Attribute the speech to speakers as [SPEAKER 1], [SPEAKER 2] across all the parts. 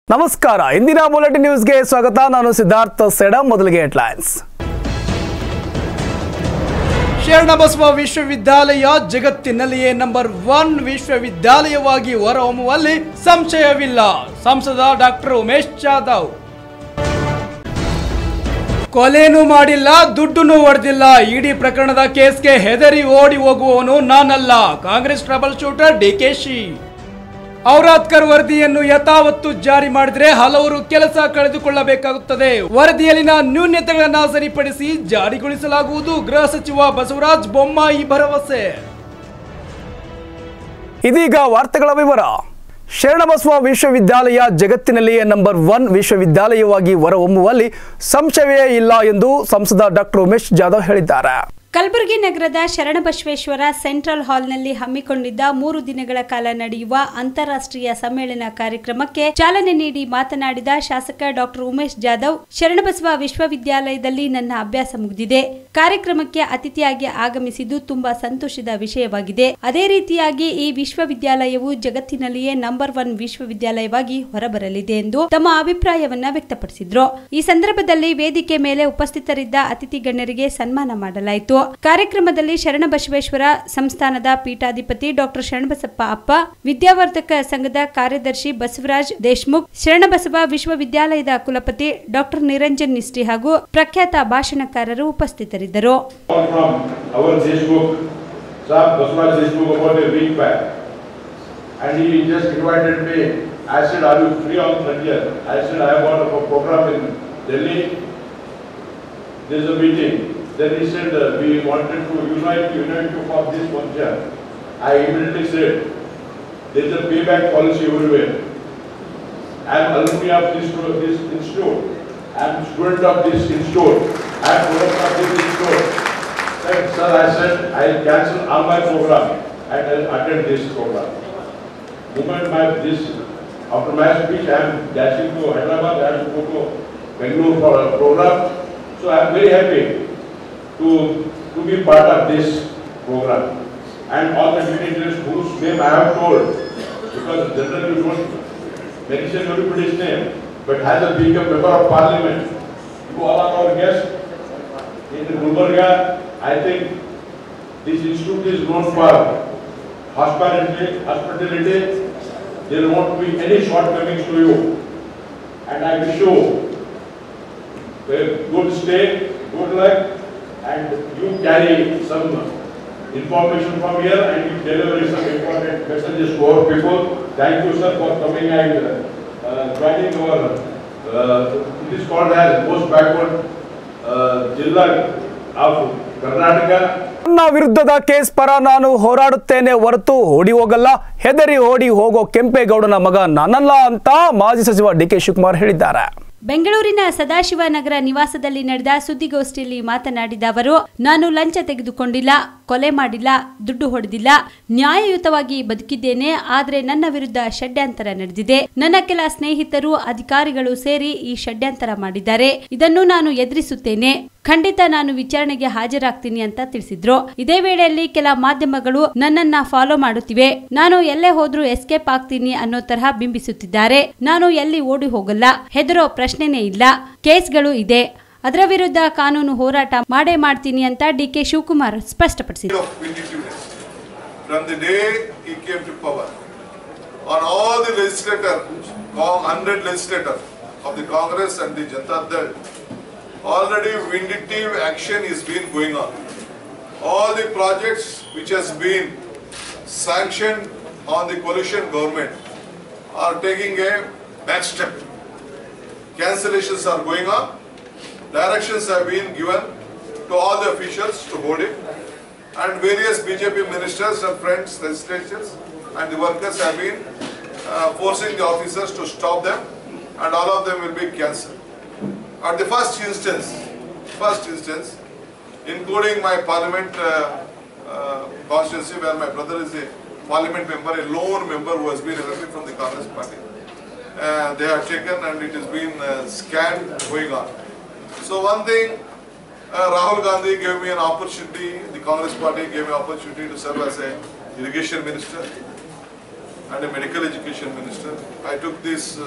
[SPEAKER 1] ನಮಸ್ಕಾರ ಇಂದಿನ ಬುಲೆಟಿನ್ ನ್ಯೂಸ್ಗೆ ಸ್ವಾಗತ ನಾನು ಸಿದ್ಧಾರ್ಥ ಸೆಡ ಮೊದಲಿಗೆ ಹೆಡ್ಲೈನ್ಸ್
[SPEAKER 2] ಶರಣಬಸವ ವಿಶ್ವವಿದ್ಯಾಲಯ ಜಗತ್ತಿನಲ್ಲಿಯೇ ನಂಬರ್ ಒನ್ ವಿಶ್ವವಿದ್ಯಾಲಯವಾಗಿ ಹೊರಹೊಮ್ಮುವಲ್ಲಿ ಸಂಶಯವಿಲ್ಲ ಸಂಸದ ಡಾಕ್ಟರ್ ಉಮೇಶ್ ಜಾಧವ್ ಕೊಲೆನೂ ಮಾಡಿಲ್ಲ ದುಡ್ಡನ್ನು ಹೊಡೆದಿಲ್ಲ ಇಡಿ ಪ್ರಕರಣದ ಕೇಸ್ಗೆ ಹೆದರಿ ಓಡಿ ಹೋಗುವವನು ನಾನಲ್ಲ ಕಾಂಗ್ರೆಸ್ ಟ್ರಬಲ್ ಶೂಟರ್ ಡಿಕೆಶಿ ಔರಾದ್ಕರ್ ವರದಿಯನ್ನು ಯಥಾವತ್ತು ಜಾರಿ ಮಾಡಿದ್ರೆ ಹಲವರು ಕೆಲಸ ಕಳೆದುಕೊಳ್ಳಬೇಕಾಗುತ್ತದೆ ವರದಿಯಲ್ಲಿನ ನ್ಯೂನ್ಯತೆಗಳನ್ನ ಸರಿಪಡಿಸಿ ಜಾರಿಗೊಳಿಸಲಾಗುವುದು ಗೃಹ ಸಚಿವ ಬಸವರಾಜ ಬೊಮ್ಮಾಯಿ ಭರವಸೆ
[SPEAKER 1] ಇದೀಗ ವಾರ್ತೆಗಳ ವಿವರ ಶರಣಬಸವ ವಿಶ್ವವಿದ್ಯಾಲಯ ಜಗತ್ತಿನಲ್ಲಿಯೇ ನಂಬರ್ ಒನ್ ವಿಶ್ವವಿದ್ಯಾಲಯವಾಗಿ ಹೊರಹೊಮ್ಮುವಲ್ಲಿ ಸಂಶಯವೇ ಇಲ್ಲ ಎಂದು ಸಂಸದ ಡಾಕ್ಟರ್ ಉಮೇಶ್ ಜಾಧವ್ ಹೇಳಿದ್ದಾರೆ
[SPEAKER 3] ಕಲಬುರಗಿ ನಗರದ ಶರಣಬಸವೇಶ್ವರ ಸೆಂಟ್ರಲ್ ಹಾಲ್ನಲ್ಲಿ ಹಮ್ಮಿಕೊಂಡಿದ್ದ ಮೂರು ದಿನಗಳ ಕಾಲ ನಡೆಯುವ ಅಂತಾರಾಷ್ಟ್ರೀಯ ಸಮ್ಮೇಳನ ಕಾರ್ಯಕ್ರಮಕ್ಕೆ ಚಾಲನೆ ನೀಡಿ ಮಾತನಾಡಿದ ಶಾಸಕ ಡಾಕ್ಟರ್ ಉಮೇಶ್ ಜಾಧವ್ ಶರಣಬಸವ ವಿಶ್ವವಿದ್ಯಾಲಯದಲ್ಲಿ ನನ್ನ ಅಭ್ಯಾಸ ಮುಗಿದಿದೆ ಕಾರ್ಯಕ್ರಮಕ್ಕೆ ಅತಿಥಿಯಾಗಿ ಆಗಮಿಸಿದ್ದು ತುಂಬಾ ಸಂತೋಷದ ವಿಷಯವಾಗಿದೆ ಅದೇ ರೀತಿಯಾಗಿ ಈ ವಿಶ್ವವಿದ್ಯಾಲಯವು ಜಗತ್ತಿನಲ್ಲಿಯೇ ನಂಬರ್ ಒನ್ ವಿಶ್ವವಿದ್ಯಾಲಯವಾಗಿ ಹೊರಬರಲಿದೆ ಎಂದು ತಮ್ಮ ಅಭಿಪ್ರಾಯವನ್ನ ವ್ಯಕ್ತಪಡಿಸಿದ್ರು ಈ ಸಂದರ್ಭದಲ್ಲಿ ವೇದಿಕೆ ಮೇಲೆ ಉಪಸ್ಥಿತರಿದ್ದ ಅತಿಥಿ ಗಣ್ಯರಿಗೆ ಸನ್ಮಾನ ಮಾಡಲಾಯಿತು ಕಾರ್ಯಕ್ರಮದಲ್ಲಿ ಶರಣಬಸವೇಶ್ವರ ಸಂಸ್ಥಾನದ ಪೀಠಾಧಿಪತಿ ಡಾಕ್ಟರ್ ಶರಣಬಸಪ್ಪ ಅಪ್ಪ ವಿದ್ಯಾವರ್ಧಕ ಸಂಘದ ಕಾರ್ಯದರ್ಶಿ ಬಸವರಾಜ್ ದೇಶ್ಮುಖ್ ಶರಣಬಸವ ವಿಶ್ವವಿದ್ಯಾಲಯದ ಕುಲಪತಿ ಡಾಕ್ಟರ್ ನಿರಂಜನ್ ನಿಷ್ಠಿ ಹಾಗೂ ಪ್ರಖ್ಯಾತ ಭಾಷಣಕಾರರು ಉಪಸ್ಥಿತರಿದ್ದರು
[SPEAKER 4] call from our Deshmukh, Sahib Baswaj Deshmukh about a week back. And he just invited me. I said, are you free on 30th? I said, I have got a program in Delhi. There's a meeting. Then he said, uh, we wanted to unite, unite you for this function. I immediately said, there's a payback policy everywhere. I am alumni of this, this institute. I am student of this institute. I am product of this institute. Right, sir, I said, I cancel all my program and I attend this program. Moment my this, after my speech, I am dashing to Hyderabad, I have to go to Bangalore for a program. So I am very happy to, to be part of this program. And all the dignitaries whose name I have told, because generally you don't mention everybody's name, but has a being a member of parliament, you all are our guests. In Gulbarga, I think this institute is known for hospitality, hospitality. There won't be any shortcomings to you. And I wish you a good stay, good luck, and you carry some information from here and you deliver some important messages to our people. Thank you, sir, for coming and uh, uh, joining our, uh, it is called as most backward uh, Jilla of Karnataka.
[SPEAKER 1] ನನ್ನ ವಿರುದ್ಧದ case ಪರ ನಾನು ಹೋರಾಡುತ್ತೇನೆ ಹೊರತು ಓಡಿ ಹೋಗಲ್ಲ ಹೆದರಿ ಓಡಿ ಹೋಗೋ ಕೆಂಪೇಗೌಡನ ಮಗ ನಾನಲ್ಲ ಅಂತ ಮಾಜಿ ಸಚಿವ ಡಿ ಕೆ ಶಿವಕುಮಾರ್ ಹೇಳಿದ್ದಾರೆ
[SPEAKER 3] ಬೆಂಗಳೂರಿನ ಸದಾಶಿವ ನಗರ ನಿವಾಸದಲ್ಲಿ ನಡೆದ ಸುದ್ದಿಗೋಷ್ಠಿಯಲ್ಲಿ ಮಾತನಾಡಿದ ಅವರು ನಾನು ಲಂಚ ತೆಗೆದುಕೊಂಡಿಲ್ಲ ಕೊಲೆ ಮಾಡಿಲ್ಲ ದುಡ್ಡು ಹೊಡೆದಿಲ್ಲ ನ್ಯಾಯಯುತವಾಗಿ ಬದುಕಿದ್ದೇನೆ ಆದರೆ ನನ್ನ ವಿರುದ್ಧ ಷಡ್ಯಂತರ ನಡೆದಿದೆ ನನ್ನ ಕೆಲ ಸ್ನೇಹಿತರು ಅಧಿಕಾರಿಗಳು ಸೇರಿ ಈ ಷಡ್ಯಂತರ ಮಾಡಿದ್ದಾರೆ ಇದನ್ನು ನಾನು ಎದುರಿಸುತ್ತೇನೆ ಖಂಡಿತ ನಾನು ವಿಚಾರಣೆಗೆ ಹಾಜರಾಗ್ತೀನಿ ಅಂತ ತಿಳಿಸಿದ್ರು ಇದೇ ವೇಳೆಯಲ್ಲಿ ಕೆಲ ಮಾಧ್ಯಮಗಳು ನನ್ನನ್ನ ಫಾಲೋ ಮಾಡುತ್ತಿವೆ ನಾನು ಎಲ್ಲೇ ಹೋದ್ರೂ ಎಸ್ಕೇಪ್ ಆಗ್ತೀನಿ ಅನ್ನೋ ತರಹ ಬಿಂಬಿಸುತ್ತಿದ್ದಾರೆ ನಾನು ಎಲ್ಲಿ ಓಡಿ ಹೋಗಲ್ಲ ಹೆದರೋ ಪ್ರಶ್ನೆನೇ ಇಲ್ಲ ಕೇಸ್ಗಳು ಇದೆ ಅದರ ವಿರುದ್ಧ ಕಾನೂನು ಹೋರಾಟ ಮಾಡೇ ಮಾಡ್ತೀನಿ ಅಂತ ಡಿ ಕೆ ಶಿವಕುಮಾರ್ ಸ್ಪಷ್ಟಪಡಿಸಿದರು
[SPEAKER 5] of vindictiveness from the day he came to power on all the legislator, 100 legislator of the Congress and the Janata Dal, already vindictive action is been going on. All the projects which has been sanctioned on the coalition government are taking a back step. Cancellations are going on. Directions have been given to all the officials to hold it. And various BJP ministers and friends, legislatures and the workers have been uh, forcing the officers to stop them and all of them will be cancelled. At the first instance, first instance, including my parliament uh, uh, constituency where my brother is a parliament member, a lone member who has been elected from the Congress party. Uh, they have taken and it has been uh, scanned going on. So one thing, uh, Rahul Gandhi gave me an opportunity, the Congress party gave me an opportunity to serve as a irrigation minister and a medical education minister. I took this uh,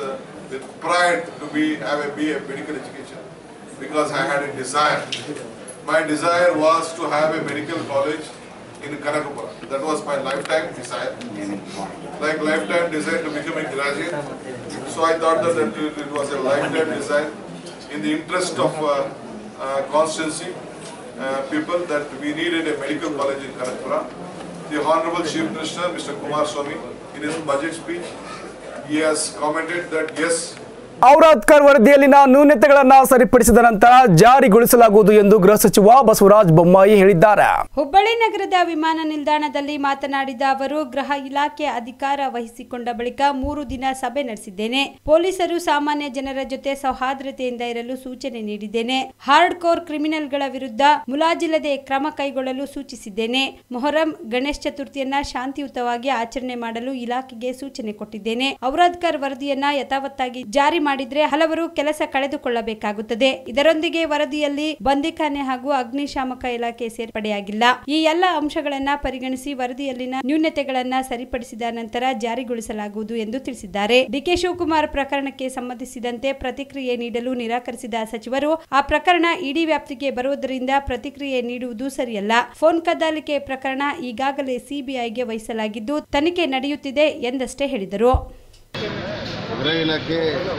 [SPEAKER 5] with pride to be have a BA medical education because I had a desire. My desire was to have a medical college in Kanakapura. That was my lifetime desire. Like lifetime desire to become a graduate. So I thought that it it was a lifetime desire in the interest of uh, uh, constituency uh, people that we needed a medical college in Kanakapura. The Honorable Chief Minister, Mr. Kumar Swamy, in his budget speech, he has commented that yes,
[SPEAKER 1] Auradkar ವರದಿಯಲ್ಲಿನ ನ್ಯೂನತೆಗಳನ್ನ ಸರಿಪಡಿಸಿದ ನಂತರ ಜಾರಿಗೊಳಿಸಲಾಗುವುದು ಎಂದು ಗೃಹ ಸಚಿವ ಬಸವರಾಜ ಬೊಮ್ಮಾಯಿ ಹೇಳಿದ್ದಾರೆ
[SPEAKER 3] ಹುಬ್ಬಳ್ಳಿ ನಗರದ ವಿಮಾನ ನಿಲ್ದಾಣದಲ್ಲಿ ಮಾತನಾಡಿದ ಅವರು ಗೃಹ ಇಲಾಖೆ ಅಧಿಕಾರ ವಹಿಸಿಕೊಂಡ ಬಳಿಕ ಮೂರು ದಿನ ಸಭೆ ನಡೆಸಿದ್ದೇನೆ ಪೊಲೀಸರು ಸಾಮಾನ್ಯ ಜನರ ಜೊತೆ ಸೌಹಾರ್ದತೆಯಿಂದ ಇರಲು ಸೂಚನೆ ನೀಡಿದ್ದೇನೆ ಹಾರ್ಡ್ ಕೋರ್ ಕ್ರಿಮಿನಲ್ಗಳ ವಿರುದ್ಧ ಮುಲಾಜಿಲ್ಲದೆ ಕ್ರಮ ಕೈಗೊಳ್ಳಲು ಸೂಚಿಸಿದ್ದೇನೆ ಮೊಹರಂ ಗಣೇಶ ಚತುರ್ಥಿಯನ್ನ ಶಾಂತಿಯುತವಾಗಿ ಆಚರಣೆ ಮಾಡಲು ಇಲಾಖೆಗೆ ಸೂಚನೆ ಕೊಟ್ಟಿದ್ದೇನೆ ಔರಾದ್ಕರ್ ವರದಿಯನ್ನ ಯಥಾವತ್ತಾಗಿ ಜಾರಿ ಮಾಡಿದ್ರೆ ಹಲವರು ಕೆಲಸ ಕಳೆದುಕೊಳ್ಳಬೇಕಾಗುತ್ತದೆ ಇದರೊಂದಿಗೆ ವರದಿಯಲ್ಲಿ ಬಂದಿಖಾನೆ ಹಾಗೂ ಅಗ್ನಿಶಾಮಕ ಇಲಾಖೆ ಸೇರ್ಪಡೆಯಾಗಿಲ್ಲ ಈ ಎಲ್ಲ ಅಂಶಗಳನ್ನ ಪರಿಗಣಿಸಿ ವರದಿಯಲ್ಲಿನ ನ್ಯೂನತೆಗಳನ್ನ ಸರಿಪಡಿಸಿದ ನಂತರ ಜಾರಿಗೊಳಿಸಲಾಗುವುದು ಎಂದು ತಿಳಿಸಿದ್ದಾರೆ ಡಿಕೆ ಶಿವಕುಮಾರ್ ಪ್ರಕರಣಕ್ಕೆ ಸಂಬಂಧಿಸಿದಂತೆ ಪ್ರತಿಕ್ರಿಯೆ ನೀಡಲು ನಿರಾಕರಿಸಿದ ಸಚಿವರು ಆ ಪ್ರಕರಣ ಇಡೀ ವ್ಯಾಪ್ತಿಗೆ ಬರುವುದರಿಂದ ಪ್ರತಿಕ್ರಿಯೆ ನೀಡುವುದು ಸರಿಯಲ್ಲ ಫೋನ್ ಕದ್ದಾಲಿಕೆ ಪ್ರಕರಣ ಈಗಾಗಲೇ ಸಿಬಿಐಗೆ ವಹಿಸಲಾಗಿದ್ದು ತನಿಖೆ ನಡೆಯುತ್ತಿದೆ ಎಂದಷ್ಟೇ ಹೇಳಿದರು
[SPEAKER 6] ಗೃಹ ಇಲಾಖೆ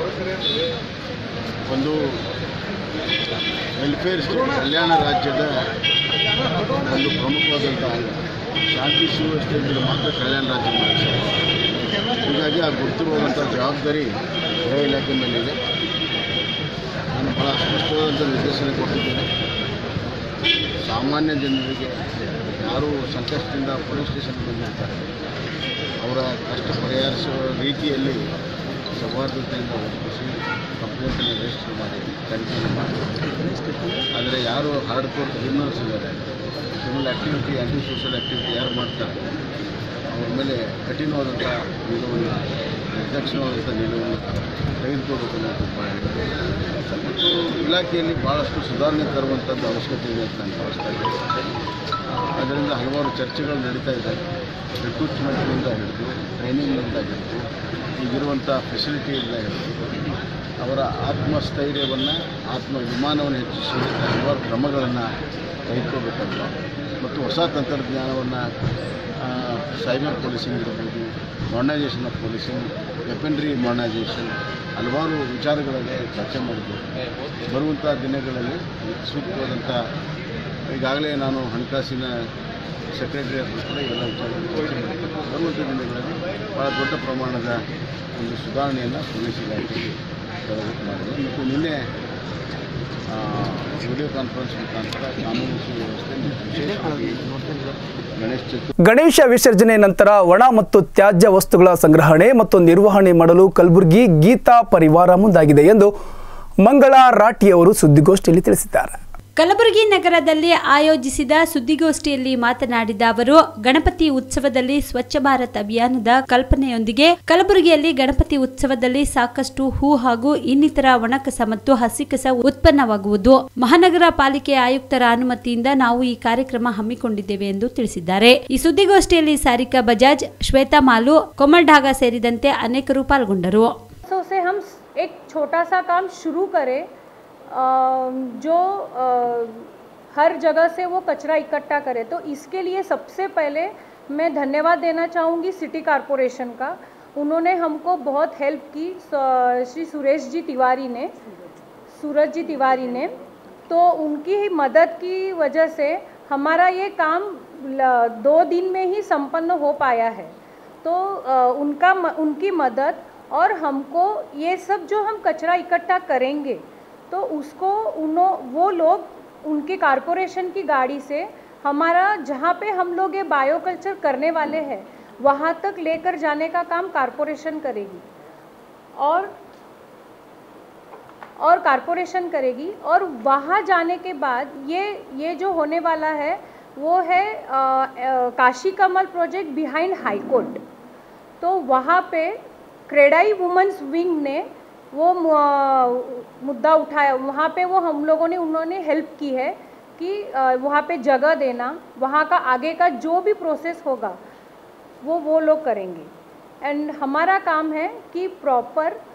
[SPEAKER 6] ಒಂದು ವೆಲ್ಫೇರ್ ಸ್ಟೇಟ್ ಕಲ್ಯಾಣ ರಾಜ್ಯದ ಒಂದು ಪ್ರಮುಖವಾದಂಥ ಅಂಗ ಶಾಂತಿ ಸುವ್ಯವಸ್ಥೆಯಿಂದ ಮಾತ್ರ ಕಲ್ಯಾಣ ರಾಜ್ಯ ಮಾಡಿದ್ದಾರೆ ಹೀಗಾಗಿ ಆ ಗೊತ್ತಿರುವಂಥ ಜವಾಬ್ದಾರಿ ಗೃಹ ಇಲಾಖೆ ಮೇಲಿದೆ ನಾನು ಭಾಳ ಸ್ಪಷ್ಟವಾದಂಥ ನಿರ್ದೇಶನ ಕೊಟ್ಟಿದ್ದೇನೆ ಸಾಮಾನ್ಯ ಜನರಿಗೆ ಯಾರು ಸಂಕಷ್ಟದಿಂದ ಪೊಲೀಸ್ ಸ್ಟೇಷನ್ಗೆ ಬಂದಿರ್ತಾರೆ ಅವರ ಕಷ್ಟ ಪರಿಹರಿಸುವ ರೀತಿಯಲ್ಲಿ ಸೌಹಾರ್ದತೆಯಿಂದ ವರ್ತಿಸಿ ಕಂಪ್ಲೇಂಟನ್ನು ರಿಜಿಸ್ಟರ್ ಮಾಡಿ ತನಿಖೆಯನ್ನು ಮಾಡಿ ಆದರೆ ಯಾರು ಹಾರ್ಡ್ ಕೋರ್ ಕ್ರಿಮಿನಲ್ಸ್ ಇದ್ದಾರೆ criminal activity anti social activity ಯಾರು ಮಾಡ್ತಾರೆ ಅವ್ರ ಮೇಲೆ ಕಠಿಣವಾದಂಥ ನಿಲುವನ್ನು ನಿರ್ದಾಕ್ಷಿಣ್ಯವಾದಂಥ ನಿಲುವನ್ನು ತೆಗೆದುಕೋಬೇಕು ಅನ್ನೋದು ಭಾಳ ಮತ್ತು ಇಲಾಖೆಯಲ್ಲಿ ಭಾಳಷ್ಟು ಸುಧಾರಣೆ ತರುವಂಥದ್ದು ಅವಶ್ಯಕತೆ ಇದೆ ಅಂತ ನಾನು ಭಾವಿಸ್ತಾ ಇದ್ದೇನೆ ಅದರಿಂದ ಹಲವಾರು ಚರ್ಚೆಗಳು ನಡೀತಾ ಇದೆ ರಿಕ್ರೂಟ್ಮೆಂಟ್ನಿಂದ ಹಿಡಿದು ಟ್ರೈನಿಂಗ್ನಿಂದ ಹಿಡಿದು ಈಗಿರುವಂಥ ಫೆಸಿಲಿಟಿಯಿಂದ ಹಿಡಿದು ಅವರ ಆತ್ಮಸ್ಥೈರ್ಯವನ್ನು ಆತ್ಮಾಭಿಮಾನವನ್ನು ಹೆಚ್ಚಿಸುವಂಥ ಹಲವಾರು ಕ್ರಮಗಳನ್ನು ತೆಗೆದುಕೋಬೇಕಾಗಿದೆ ಮತ್ತು ಹೊಸ ತಂತ್ರಜ್ಞಾನವನ್ನು ಸೈಬರ್ ಪೊಲೀಸಿಂಗ್ ಇರ್ಬೋದು modernisation of policing weaponry modernisation ಹಲವಾರು ವಿಚಾರಗಳಲ್ಲಿ ಚರ್ಚೆ ಮಾಡಿದ್ದೇವೆ ಬರುವಂಥ ದಿನಗಳಲ್ಲಿ ಇದಕ್ಕೆ ಸೂಕ್ತವಾದಂಥ ಈಗಾಗಲೇ ನಾನು ಹಣಕಾಸಿನ ಸೆಕ್ರೆಟರಿ ಹತ್ರ ಕೂಡ ಇವೆಲ್ಲ ವಿಚಾರಗಳು ಚರ್ಚೆ ಮಾಡಿದ್ದೇವೆ ಬರುವಂಥ ದಿನಗಳಲ್ಲಿ ಭಾಳ ದೊಡ್ಡ ಪ್ರಮಾಣದ ಒಂದು ಸುಧಾರಣೆಯನ್ನು ಪೊಲೀಸ್ ಇಲಾಖೆಗೆ ತರಬೇಕು ಮಾಡಿದೆ ಮತ್ತು ನಿನ್ನೆ ಆ, ವಿಡಿಯೋ ಕಾನ್ಫರೆನ್ಸ್ ಮುಖಾಂತರ ಕಾನೂನು ಸುವ್ಯವಸ್ಥೆ ಮತ್ತು ವಿಶೇಷವಾಗಿ ಗಣೇಶ ಚತುರ್ಥಿ
[SPEAKER 1] ಗಣೇಶ ವಿಸರ್ಜನೆ ನಂತರ ಒಣ ಮತ್ತು ತ್ಯಾಜ್ಯ ವಸ್ತುಗಳ ಸಂಗ್ರಹಣೆ ಮತ್ತು ನಿರ್ವಹಣೆ ಮಾಡಲು ಕಲಬುರಗಿ ಗೀತಾ ಪರಿವಾರ ಮುಂದಾಗಿದೆ ಎಂದು ಮಂಗಳಾ ರಾಠಿಯವರು ಸುದ್ದಿಗೋಷ್ಠಿಯಲ್ಲಿ ತಿಳಿಸಿದ್ದಾರೆ
[SPEAKER 3] ಕಲಬುರಗಿ ನಗರದಲ್ಲಿ ಆಯೋಜಿಸಿದ ಸುದ್ದಿಗೋಷ್ಠಿಯಲ್ಲಿ ಮಾತನಾಡಿದ ಅವರು ಗಣಪತಿ ಉತ್ಸವದಲ್ಲಿ ಸ್ವಚ್ಛ ಭಾರತ್ ಅಭಿಯಾನದ ಕಲ್ಪನೆಯೊಂದಿಗೆ ಕಲಬುರಗಿಯಲ್ಲಿ ಗಣಪತಿ ಉತ್ಸವದಲ್ಲಿ ಸಾಕಷ್ಟು ಹೂ ಹಾಗೂ ಇನ್ನಿತರ ಒಣಕಸ ಮತ್ತು ಹಸಿಕಸ ಉತ್ಪನ್ನವಾಗುವುದು ಮಹಾನಗರ ಪಾಲಿಕೆ ಆಯುಕ್ತರ ಅನುಮತಿಯಿಂದ ನಾವು ಈ ಕಾರ್ಯಕ್ರಮ ಹಮ್ಮಿಕೊಂಡಿದ್ದೇವೆ ಎಂದು ತಿಳಿಸಿದ್ದಾರೆ ಈ ಸುದ್ದಿಗೋಷ್ಠಿಯಲ್ಲಿ ಸಾರಿಕಾ ಬಜಾಜ್ ಶ್ವೇತಾ ಮಾಲು ಕೊಮಲ್ ಢಾಗಾ ಸೇರಿದಂತೆ ಅನೇಕರು ಪಾಲ್ಗೊಂಡರು
[SPEAKER 7] सौ से हम एक छोटा सा काम शुरू करें अ, जो अ, हर जगह से वो कचरा इकट्ठा करे तो इसके लिए सबसे पहले मैं धन्यवाद देना चाहूँगी सिटी कारपोरेशन का उन्होंने हमको बहुत हेल्प की स- श्री सुरेश जी तिवारी ने सूरज जी तिवारी ने तो उनकी ही मदद की वजह से हमारा ये काम ल- दो दिन में ही संपन्न हो पाया है तो अ, उनका म- उनकी मदद और हमको ये सब जो हम कचरा इकट्ठा करेंगे तो उसको उन्हों वो लोग उनकी कारपोरेशन की गाड़ी से हमारा जहाँ पे हम लोग ये बायोकल्चर करने वाले हैं वहाँ तक लेकर जाने का काम कारपोरेशन करेगी और और कारपोरेशन करेगी और वहाँ जाने के बाद ये ये जो होने वाला है वो है अ, अ, Kashi Kamal project behind high court तो वहाँ पे क्रेडाई वुमेंस विंग ने वो मु- अ, मुद्दा उठाया वहाँ पे वो हम लोगों ने उन्होंने हेल्प की है कि अ, वहाँ पे जगह देना वहाँ का आगे का जो भी प्रोसेस होगा वो वो लोग करेंगे एंड हमारा काम है कि प्रॉपर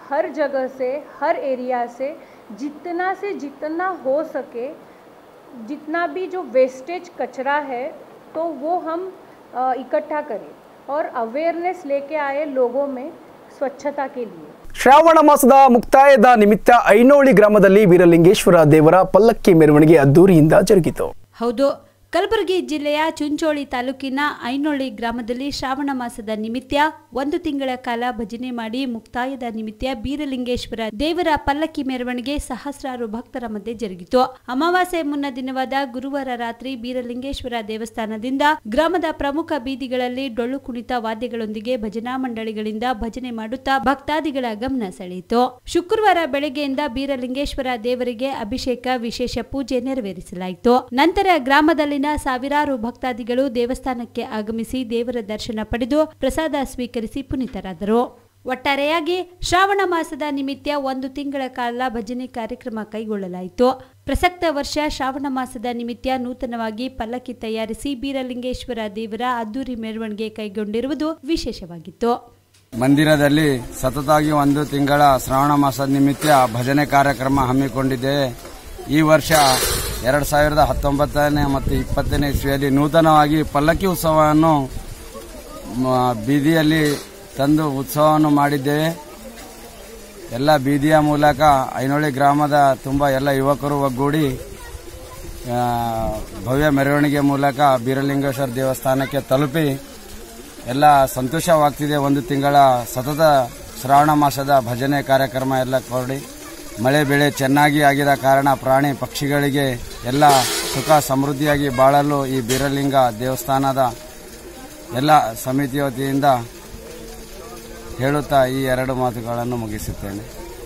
[SPEAKER 7] हर जगह से हर एरिया से जितना से जितना हो सके जितना भी जो वेस्टेज कचरा है तो वो हम अ, इकट्ठा करें और अवेयरनेस लेके आए लोगों में स्वच्छता के लिए
[SPEAKER 1] ಶ್ರಾವಣ ಮಾಸದ ಮುಕ್ತಾಯದ ನಿಮಿತ್ತ ಐನೋಳಿ ಗ್ರಾಮದಲ್ಲಿ ವೀರಲಿಂಗೇಶ್ವರ ದೇವರ ಪಲ್ಲಕ್ಕಿ ಮೆರವಣಿಗೆ ಅದ್ದೂರಿಯಿಂದ ಜರುಗಿತು
[SPEAKER 3] ಹೌದು ಕಲಬುರಗಿ ಜಿಲ್ಲೆಯ ಚುಂಚೋಳಿ ತಾಲೂಕಿನ ಐನೊಳ್ಳಿ ಗ್ರಾಮದಲ್ಲಿ ಶ್ರಾವಣ ಮಾಸದ ನಿಮಿತ್ತ ಒಂದು ತಿಂಗಳ ಕಾಲ ಭಜನೆ ಮಾಡಿ ಮುಕ್ತಾಯದ ನಿಮಿತ್ತ ಬೀರಲಿಂಗೇಶ್ವರ ದೇವರ ಪಲ್ಲಕ್ಕಿ ಮೆರವಣಿಗೆ ಸಹಸ್ರಾರು ಭಕ್ತರ ಮಧ್ಯೆ ಜರುಗಿತು ಅಮಾವಾಸ್ಯೆ ಮುನ್ನ ದಿನವಾದ ಗುರುವಾರ ರಾತ್ರಿ ಬೀರಲಿಂಗೇಶ್ವರ ದೇವಸ್ಥಾನದಿಂದ ಗ್ರಾಮದ ಪ್ರಮುಖ ಬೀದಿಗಳಲ್ಲಿ ಡೊಳ್ಳು ಕುಣಿತ ವಾದ್ಯಗಳೊಂದಿಗೆ ಭಜನಾ ಮಂಡಳಿಗಳಿಂದ ಭಜನೆ ಮಾಡುತ್ತಾ ಭಕ್ತಾದಿಗಳ ಗಮನ ಸೆಳೆಯಿತು ಶುಕ್ರವಾರ ಬೆಳಗ್ಗೆಯಿಂದ ಬೀರಲಿಂಗೇಶ್ವರ ದೇವರಿಗೆ ಅಭಿಷೇಕ ವಿಶೇಷ ಪೂಜೆ ನೆರವೇರಿಸಲಾಯಿತು ನಂತರ ಗ್ರಾಮದಲ್ಲಿನ ಸಾವಿರಾರು ಭಕ್ತಾದಿಗಳು ದೇವಸ್ಥಾನಕ್ಕೆ ಆಗಮಿಸಿ ದೇವರ ದರ್ಶನ ಪಡೆದು ಪ್ರಸಾದ ಸ್ವೀಕರಿಸಿ ಪುನೀತರಾದರು ಒಟ್ಟಾರೆಯಾಗಿ ಶ್ರಾವಣ ಮಾಸದ ನಿಮಿತ್ತ ಒಂದು ತಿಂಗಳ ಕಾಲ ಭಜನೆ ಕಾರ್ಯಕ್ರಮ ಕೈಗೊಳ್ಳಲಾಯಿತು ಪ್ರಸಕ್ತ ವರ್ಷ ಶ್ರಾವಣ ಮಾಸದ ನಿಮಿತ್ತ ನೂತನವಾಗಿ ಪಲ್ಲಕ್ಕಿ ತಯಾರಿಸಿ ಬೀರಲಿಂಗೇಶ್ವರ ದೇವರ ಅದ್ದೂರಿ ಮೆರವಣಿಗೆ ಕೈಗೊಂಡಿರುವುದು ವಿಶೇಷವಾಗಿತ್ತು
[SPEAKER 8] ಮಂದಿರದಲ್ಲಿ ಸತತವಾಗಿ ಒಂದು ತಿಂಗಳ ಶ್ರಾವಣ ಮಾಸದ ನಿಮಿತ್ತ ಭಜನೆ ಕಾರ್ಯಕ್ರಮ ಹಮ್ಮಿಕೊಂಡಿದ್ದೇವೆ ಈ ವರ್ಷ ಎರಡು ಸಾವಿರದ ಹತ್ತೊಂಬತ್ತನೇ ಮತ್ತು ಇಪ್ಪತ್ತನೇ ಇಸ್ವಿಯಲ್ಲಿ ನೂತನವಾಗಿ ಪಲ್ಲಕ್ಕಿ ಉತ್ಸವವನ್ನು ಮ, ಬೀದಿಯಲ್ಲಿ ತಂದು ಉತ್ಸವವನ್ನು ಮಾಡಿದ್ದೇವೆ ಎಲ್ಲ ಬೀದಿಯ ಮೂಲಕ ಐನೊಳ್ಳಿ ಗ್ರಾಮದ ತುಂಬ ಎಲ್ಲ ಯುವಕರು ಒಗ್ಗೂಡಿ ಆ, ಭವ್ಯ ಮೆರವಣಿಗೆ ಮೂಲಕ ಬೀರಲಿಂಗೇಶ್ವರ ದೇವಸ್ಥಾನಕ್ಕೆ ತಲುಪಿ ಎಲ್ಲ ಸಂತೋಷವಾಗ್ತಿದೆ ಒಂದು ತಿಂಗಳ ಸತತ ಶ್ರಾವಣ ಮಾಸದ ಭಜನೆ ಕಾರ್ಯಕ್ರಮ ಎಲ್ಲ ಕೊಡಿ ಮಳೆ ಬೆಳೆ ಚೆನ್ನಾಗಿ ಆಗಿದ ಕಾರಣ ಪ್ರಾಣಿ ಪಕ್ಷಿಗಳಿಗೆ ಎಲ್ಲ ಸುಖ ಸಮೃದ್ಧಿಯಾಗಿ ಬಾಳಲು ಈ ಬೀರಲಿಂಗ ದೇವಸ್ಥಾನದ ಎಲ್ಲ ಸಮಿತಿ ವತಿಯಿಂದ ಹೇಳುತ್ತಾ ಈ ಎರಡು ಮಾತುಗಳನ್ನು ಮುಗಿಸುತ್ತೇನೆ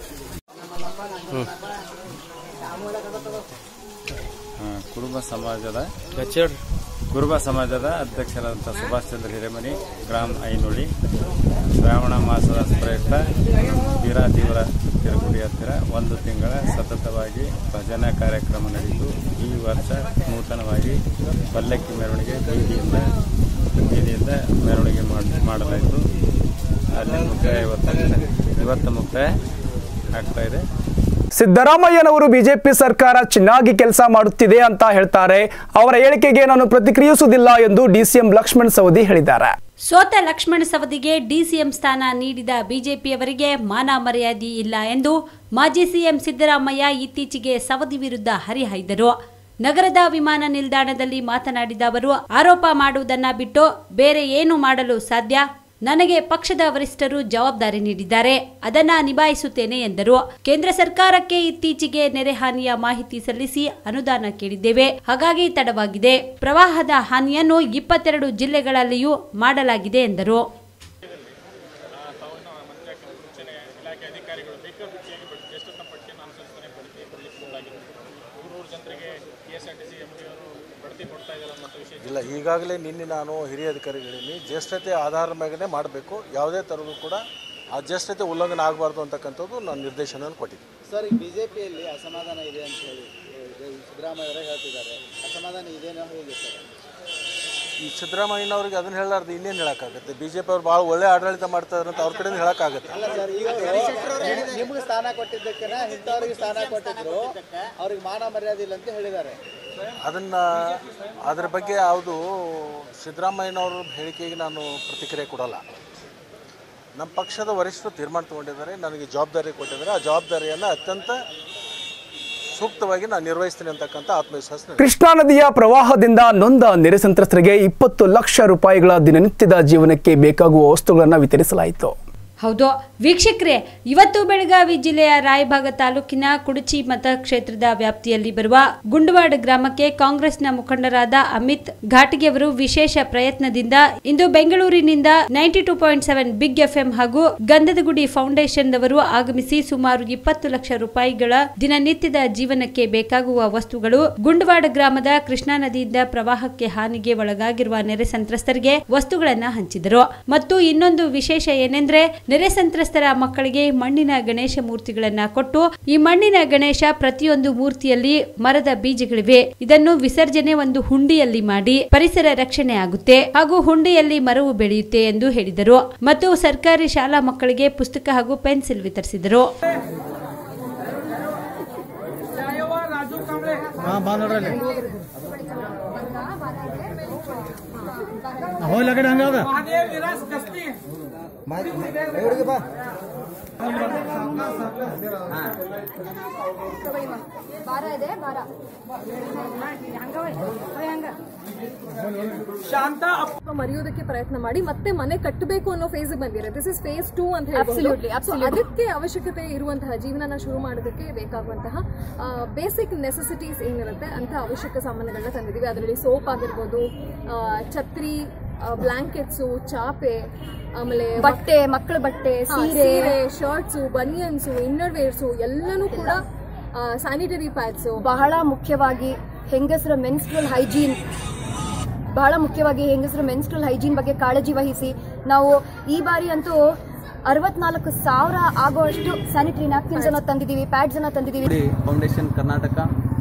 [SPEAKER 9] ಕುರುಬ ಸಮಾಜದ ಕುರುಬ ಸಮಾಜದ ಅಧ್ಯಕ್ಷರಾದಂಥ ಸುಭಾಷ್ ಚಂದ್ರ ಹಿರೇಮನಿ ಗ್ರಾಮ ಐನುಳಿ ಶ್ರಾವಣ ಮಾಸದ ಪ್ರಯುಕ್ತ ವೀರಾದೇವರ ತಿರುಗುಡಿ ಹತ್ತಿರ ಒಂದು ತಿಂಗಳ ಸತತವಾಗಿ ಭಜನಾ ಕಾರ್ಯಕ್ರಮ ನಡೆಯಿತು ಈ ವರ್ಷ ನೂತನವಾಗಿ ಪಲ್ಲಕ್ಕಿ ಮೆರವಣಿಗೆ ಬೀದಿಯಿಂದ ಬೀದಿಯಿಂದ ಮೆರವಣಿಗೆ ಮಾಡ್- ಮಾಡಲಾಯಿತು ಅಲ್ಲಿ ಮುಕ್ತಾಯ ಇವತ್ತು ಇವತ್ತು ಮುಕ್ತಾಯ ಆಗ್ತಾ ಇದೆ
[SPEAKER 1] ಸಿದ್ದರಾಮಯ್ಯನವರು ಬಿಜೆಪಿ ಸರ್ಕಾರ ಚೆನ್ನಾಗಿ ಕೆಲಸ ಮಾಡುತ್ತಿದೆ ಅಂತ ಹೇಳ್ತಾರೆ ಅವರ ಹೇಳಿಕೆಗೆ ನಾನು ಪ್ರತಿಕ್ರಿಯಿಸುವುದಿಲ್ಲ ಎಂದು ಡಿಸಿಎಂ ಲಕ್ಷ್ಮಣ್ ಸವದಿ ಹೇಳಿದ್ದಾರೆ
[SPEAKER 3] ಸೋತ ಲಕ್ಷ್ಮಣ ಸವದಿಗೆ ಡಿಸಿಎಂ ಸ್ಥಾನ ನೀಡಿದ ಬಿಜೆಪಿಯವರಿಗೆ ಮಾನ ಮರ್ಯಾದೆ ಇಲ್ಲ ಎಂದು ಮಾಜಿ ಸಿಎಂ ಸಿದ್ದರಾಮಯ್ಯ ಇತ್ತೀಚೆಗೆ ಸವದಿ ವಿರುದ್ಧ ಹರಿಹಾಯ್ದರು ನಗರದ ವಿಮಾನ ನಿಲ್ದಾಣದಲ್ಲಿ ಮಾತನಾಡಿದ ಅವರು ಆರೋಪ ಮಾಡುವುದನ್ನ ಬಿಟ್ಟು ಬೇರೆ ಏನು ಮಾಡಲು ಸಾಧ್ಯ ನನಗೆ ಪಕ್ಷದ ವರಿಷ್ಠರು ಜವಾಬ್ದಾರಿ ನೀಡಿದ್ದಾರೆ ಅದನ್ನ ನಿಭಾಯಿಸುತ್ತೇನೆ ಎಂದರು ಕೇಂದ್ರ ಸರ್ಕಾರಕ್ಕೆ ಇತ್ತೀಚೆಗೆ ನೆರೆ ಹಾನಿಯ ಮಾಹಿತಿ ಸಲ್ಲಿಸಿ ಅನುದಾನ ಕೇಳಿದ್ದೇವೆ ಹಾಗಾಗಿ ತಡವಾಗಿದೆ ಪ್ರವಾಹದ ಹಾನಿಯನ್ನು ಇಪ್ಪತ್ತೆರಡು ಜಿಲ್ಲೆಗಳಲ್ಲಿಯೂ ಮಾಡಲಾಗಿದೆ ಎಂದರು
[SPEAKER 10] ಇಲ್ಲ ಈಗಾಗಲೇ ನಿನ್ನೆ ನಾನು ಹಿರಿಯ ಅಧಿಕಾರಿಗಳಲ್ಲಿ ಜ್ಯೇಷ್ಠತೆ ಆಧಾರದ ಮೇಗನೆ ಮಾಡಬೇಕು ಯಾವುದೇ ಥರದ್ದು ಕೂಡ ಆ ಜ್ಯೇಷ್ಠತೆ ಉಲ್ಲಂಘನೆ ಆಗಬಾರ್ದು ಅಂತಕ್ಕಂಥದ್ದು ನಾನು ನಿರ್ದೇಶನ ಕೊಟ್ಟಿದ್ದೆ
[SPEAKER 11] ಸರ್ ಈ ಬಿಜೆಪಿಯಲ್ಲಿ ಅಸಮಾಧಾನ ಇದೆ ಅಂತ ಹೇಳಿ ಸಿದ್ದರಾಮಯ್ಯ ಅವರೇ ಹೇಳ್ತಿದ್ದಾರೆ ಅಸಮಾಧಾನ ಇದೇನೋ ಹೇಗೆ ಸರ್
[SPEAKER 10] ಈ ಸಿದ್ದರಾಮಯ್ಯನವ್ರಿಗೆ ಅದನ್ನ ಹೇಳಲಾರ್ದು ಇನ್ನೇನು ಹೇಳೋಕ್ಕಾಗುತ್ತೆ ಬಿ ಜೆ ಪಿ ಅವ್ರು ಭಾಳ ಒಳ್ಳೆ ಆಡಳಿತ ಮಾಡ್ತಾರೆ ಅಂತ ಅವ್ರ ಕಡೆಯಿಂದ ಹೇಳೋಕ್ಕಾಗುತ್ತೆ
[SPEAKER 11] ಅಲ್ಲ ಸರ್ ಈಗ ನಿಮ್ಗೆ ಸ್ಥಾನ ಕೊಟ್ಟಿದ್ದಕ್ಕೆನ ಇಂಥವ್ರಿಗೆ ಸ್ಥಾನ ಕೊಟ್ಟಿದ್ರು ಅವ್ರಿಗೆ ಮಾನ ಮರ್ಯಾದೆ ಇಲ್ಲ ಅಂತ ಹೇಳಿದ್ದಾರೆ
[SPEAKER 10] ಅದನ್ನ ಅದ್ರ ಬಗ್ಗೆ ಯಾವುದು ಸಿದ್ದರಾಮಯ್ಯನವ್ರ ಹೇಳಿಕೆಗೆ ನಾನು ಪ್ರತಿಕ್ರಿಯೆ ಕೊಡಲ್ಲ ನಮ್ಮ ಪಕ್ಷದ ವರಿಷ್ಠರು ತೀರ್ಮಾನ ತಗೊಂಡಿದ್ದಾರೆ ನನಗೆ ಜವಾಬ್ದಾರಿ ಕೊಟ್ಟಿದ್ದಾರೆ ಆ ಜವಾಬ್ದಾರಿಯನ್ನು ಅತ್ಯಂತ ಸೂಕ್ತವಾಗಿ ನಾನು ನಿರ್ವಹಿಸ್ತೀನಿ ಅಂತಕ್ಕಂಥ ಆತ್ಮವಿಶ್ವಾಸ ನನಗಿದೆ.
[SPEAKER 1] ಕೃಷ್ಣಾ ನದಿಯ ಪ್ರವಾಹದಿಂದ ನೊಂದ ನೆರೆ ಸಂತ್ರಸ್ತರಿಗೆ ಇಪ್ಪತ್ತು ಲಕ್ಷ ರೂಪಾಯಿಗಳ ದಿನನಿತ್ಯದ ಜೀವನಕ್ಕೆ ಬೇಕಾಗುವ ವಸ್ತುಗಳನ್ನು ವಿತರಿಸಲಾಯಿತು
[SPEAKER 3] ಹೌದು ವೀಕ್ಷಕರೇ ಇವತ್ತು ಬೆಳಗಾವಿ ಜಿಲ್ಲೆಯ ರಾಯಭಾಗ ತಾಲೂಕಿನ ಕುಡಚಿ ಮತಕ್ಷೇತ್ರದ ವ್ಯಾಪ್ತಿಯಲ್ಲಿ ಬರುವ ಗುಂಡವಾಡ ಗ್ರಾಮಕ್ಕೆ ಕಾಂಗ್ರೆಸ್ನ ಮುಖಂಡರಾದ ಅಮಿತ್ ಘಾಟಿಗೆ ಅವರು ವಿಶೇಷ ಪ್ರಯತ್ನದಿಂದ ಇಂದು ಬೆಂಗಳೂರಿನಿಂದ ninety two point seven big FM ಹಾಗೂ ಗಂಧದಗುಡಿ ಫೌಂಡೇಶನ್ ದವರು ಆಗಮಿಸಿ ಸುಮಾರು ಇಪ್ಪತ್ತು ಲಕ್ಷ ರೂಪಾಯಿಗಳ ದಿನನಿತ್ಯದ ಜೀವನಕ್ಕೆ ಬೇಕಾಗುವ ವಸ್ತುಗಳು ಗುಂಡವಾಡ ಗ್ರಾಮದ ಕೃಷ್ಣಾ ನದಿಯಿಂದ ಪ್ರವಾಹಕ್ಕೆ ಹಾನಿಗೆ ಒಳಗಾಗಿರುವ ನೆರೆ ಸಂತ್ರಸ್ತರಿಗೆ ವಸ್ತುಗಳನ್ನ ಹಂಚಿದರು ಮತ್ತು ಇನ್ನೊಂದು ವಿಶೇಷ ಏನೆಂದ್ರೆ ನೆರೆ ಸಂತ್ರಸ್ತರ ಮಕ್ಕಳಿಗೆ ಮಣ್ಣಿನ ಗಣೇಶ ಮೂರ್ತಿಗಳನ್ನ ಕೊಟ್ಟು ಈ ಮಣ್ಣಿನ ಗಣೇಶ ಪ್ರತಿಯೊಂದು ಮೂರ್ತಿಯಲ್ಲಿ ಮರದ ಬೀಜಗಳಿವೆ ಇದನ್ನು ವಿಸರ್ಜನೆ ಒಂದು ಹುಂಡಿಯಲ್ಲಿ ಮಾಡಿ ಪರಿಸರ ರಕ್ಷಣೆ ಆಗುತ್ತೆ ಹಾಗೂ ಹುಂಡಿಯಲ್ಲಿ ಮರವು ಬೆಳೆಯುತ್ತೆ ಎಂದು ಹೇಳಿದರು ಮತ್ತು ಸರ್ಕಾರಿ ಶಾಲಾ ಮಕ್ಕಳಿಗೆ ಪುಸ್ತಕ ಹಾಗೂ ಪೆನ್ಸಿಲ್ ವಿತರಿಸಿದರು
[SPEAKER 11] ಹಾಂ ಬಾ ನೋಡ್ರಲ್ಲಿ ಹೋಗ್ಲ ಕಡೆ ಹಂಗದ ಹುಡುಗ ಬಾ
[SPEAKER 12] ಭಾರ ಇದೆ ಭಾರ
[SPEAKER 13] ಶಾಂತ ಮರೆಯೋದಕ್ಕೆ ಪ್ರಯತ್ನ ಮಾಡಿ ಮತ್ತೆ ಮನೆ ಕಟ್ಟಬೇಕು ಅನ್ನೋ ಫೇಸ್ ಬಂದಿದೆ ದಿಸ್ ಇಸ್ ಫೇಸ್ ಟೂ ಅಂತ
[SPEAKER 12] Absolutely,
[SPEAKER 13] ಹೇಳ್ಬೋದು So,
[SPEAKER 12] absolutely.
[SPEAKER 13] ಅದಕ್ಕೆ ಅವಶ್ಯಕತೆ ಇರುವಂತಹ ಜೀವನನ ಶುರು ಮಾಡೋದಕ್ಕೆ ಬೇಕಾಗುವಂತಹ ಬೇಸಿಕ್ ನೆಸೆಸಿಟೀಸ್ ಏನಿರುತ್ತೆ ಅಂತ ಅವಶ್ಯಕ ಸಾಮಾನುಗಳನ್ನ ತಂದಿದ್ದೀವಿ ಅದರಲ್ಲಿ ಸೋಪ್ ಆಗಿರ್ಬೋದು ಆ, ಛತ್ರಿ ಬ್ಲಾಂಕೆಟ್ಸು ಚಾಪೆ ಆಮೇಲೆ
[SPEAKER 12] ಬಟ್ಟೆ ಮಕ್ಕಳ ಬಟ್ಟೆ
[SPEAKER 13] ಹಾ,
[SPEAKER 12] ಸೀರೆ
[SPEAKER 13] ಸೀರೆ ಶರ್ಟ್ಸು ಬನಿಯನ್ಸು ಇನ್ನರ್ ವೇರ್ಸು ಎಲ್ಲನೂ ಕೂಡ ಸ್ಯಾನಿಟರಿ ಪ್ಯಾಡ್ಸು
[SPEAKER 12] ಬಹಳ ಮುಖ್ಯವಾಗಿ ಹೆಂಗಸರ ಮೆನ್ಸ್ಟ್ರಲ್ ಹೈಜೀನ್ ಬಹಳ ಮುಖ್ಯವಾಗಿ ಹೆಂಗಸರ ಮೆನ್ಸ್ಟ್ರಲ್ ಹೈಜೀನ್ ಬಗ್ಗೆ ಕಾಳಜಿ ವಹಿಸಿ ನಾವು ಈ ಬಾರಿ ಅಂತೂ ಅರವತ್ನಾಲ್ಕು ಸಾವಿರ ಆಗುವಷ್ಟು ಸ್ಯಾನಿಟರಿ ನ್ಯಾಪ್ಕಿನ್ಸ್ ಅನ್ನ ತಂದಿದ್ದೀವಿ ಪ್ಯಾಡ್ಸ್ ಅನ್ನ ತಂದಿದ್ದೀವಿ
[SPEAKER 14] ಫೌಂಡೇಶನ್ ಕರ್ನಾಟಕ